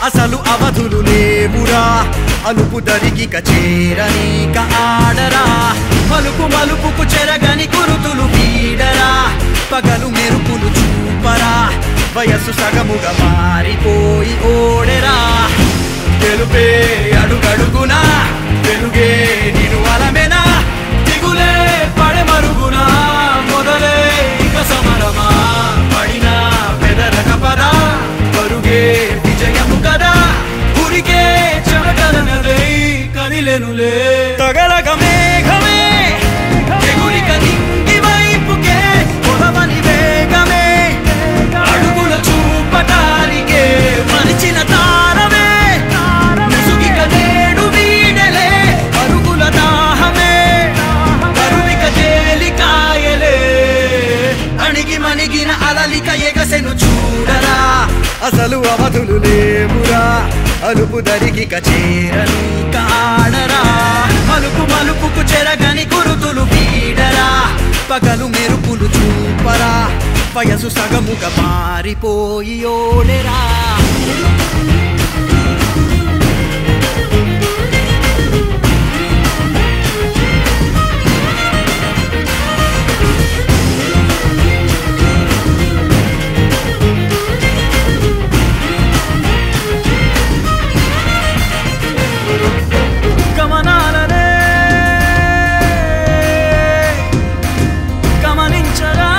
అసలు అవధులు లేవురా అలుపు దరిగిక చేరనీక ఆడరా మలుపు మలుపుకు చెరగని కురుతులు వీడరా పగలు మెరుపులు చూపరా వయస్సు సగముగా మారిపోయి ఓడెరా తెలుపే అడుగడుగునా వెలుగే నిను అలమెనా దిగులే పడమరుగునా మొదలే ఇక సమరమా పడినా పెదరక పదా పరుగే విజయము కదా ఉరికే చెమటలనలే కదిలెనులే తగలగ మేఘమే ఎగురిక నింగి వైపుకే కొలవని వేగమే అడుగుల చూపటానికే మరిచిన తారమే ముసుగిక నేడు వీడలే అరుగుల దాహమే కరువిక తేలికాయలే అణిగి మణిగిన అలలిక ఎగసెను చూడరా అసలు అవధులు లేవురా అలుపు దరిగిక చేరని కాడరా మలుపు మలుపుకు చెరగని గురుతులు వీడరా పగలు మెరుపులు చూపరా వయసు సగముగా మారిపోయి ఓడెరా గమనాలనే గమనించరా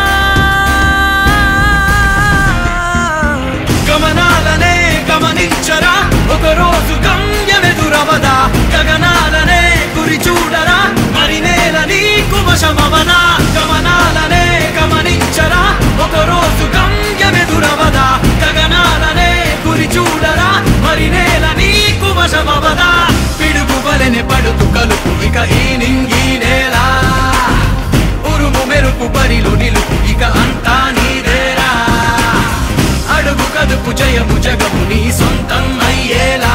గమనాలనే గమనించరా ఒక రోజు గమ్యమెదురవదా గగనాలనే గురి చూడరా మరి నేల నీకు వశమవనా గమనాలనే గమనించరా ఒక రోజు గమ్యమెదురవదా గగనాలనే గురి చూడరా మరి నేల నీకు వశమవదా పిడుగు వలెనే పడుతు కలుపు ఇక ఈ నింగి నేల ఉరుము మెరుపు బరిలో నిలుపు ఇక అంతా నీదేరా అడుగు కదుపు జయము జగము నీ సొంతం అయ్యేలా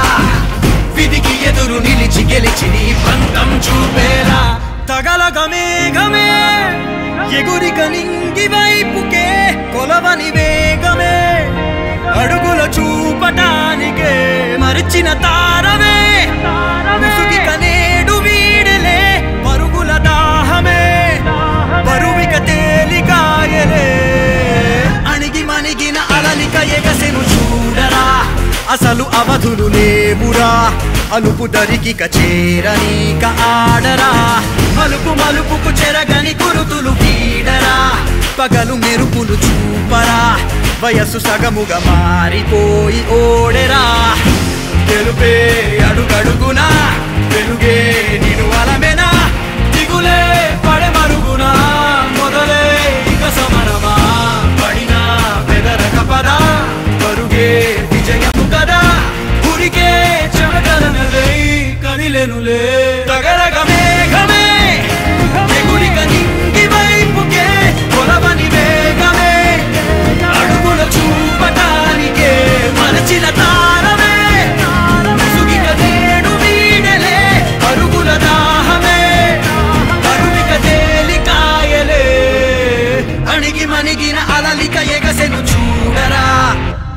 విధికి ఎదురు నిలిచి గెలిచి నీ పంతం చూపేలా తగలగ మేఘమే ఎగురిక నింగి వైపుకే కొలవని వేగమే అడుగుల చూపటానికే మరిచిన తారమే ముసుగిక నేడు వీడలే పరుగుల దాహమే బరువిక తేలికాయలే అణిగి మణిగిన అలలిక ఎగసెను చూడరా అసలు అవధులు లేవురా అలుపు దరికిక చేరనీక ఆడరా మలుపు మలుపుకు చెరగని గురుతులు వీడరా పగలు మెరుపులు చూపరా వయస్సు సగముగా మారిపోయి ఓడెరా తెలుపే అడుగడుగునా వెలుగే నిను అలమెనా దిగులే పడమరుగునా మొదలే ఇక సమరమా పడినా పెదరక పదా పరుగే విజయము కదా ఉరికే చెమటలనలే కదిలెనులే తగరగ మేఘమే ఎగురిక నింగి వైపుకే కొలవని వేగమే అడుగుల చూపటానికే మరచిన తారమే ముసుగిక నేడు వీడలే అరుగుల దాహమే కరువిక తేలికాయలే అణిగి మణిగిన అలలిక ఎగసెను చూడరా